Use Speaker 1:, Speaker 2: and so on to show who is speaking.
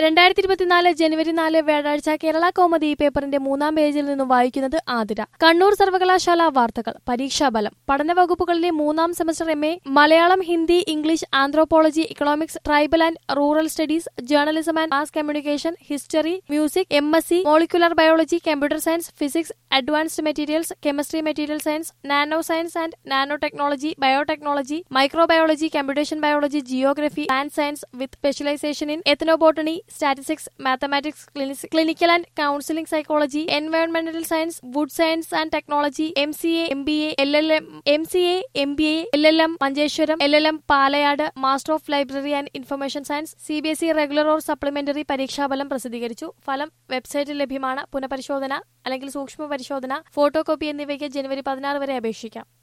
Speaker 1: രണ്ടായിരത്തി ഇരുപത്തിനാല് ജനുവരി നാല് വ്യാഴാഴ്ച കേരള കോമതി പേപ്പറിന്റെ മൂന്നാം പേജിൽ നിന്നും വായിക്കുന്നത് ആതിര കണ്ണൂർ സർവകലാശാല വാർത്തകൾ പരീക്ഷാഫലം പഠന വകുപ്പുകളിലെ മൂന്നാം semester M A Malayalam Hindi English anthropology economics tribal and rural studies journalism and mass communication history music M S C molecular biology computer science physics advanced materials chemistry material science nano science and nano technology biotechnology microbiology computation biology geography and science with specialisation in ethnobotany statistics mathematics clinical and counselling psychology എൻവയോൺമെന്റൽ science wood science and technology M C A M B A L L M M C A M B A L L M Manjeshwaram L L M Palayad master of library and information science C B S E regular or supplementary പരീക്ഷാഫലം പ്രസിദ്ധീകരിച്ചു ഫലം വെബ്സൈറ്റിൽ ലഭ്യമാണ് പുനഃപരിശോധന അല്ലെങ്കിൽ സൂക്ഷ്മ പരിശോധന photo copy എന്നിവയ്ക്ക് ജനുവരി പതിനാറ് വരെ അപേക്ഷിക്കാം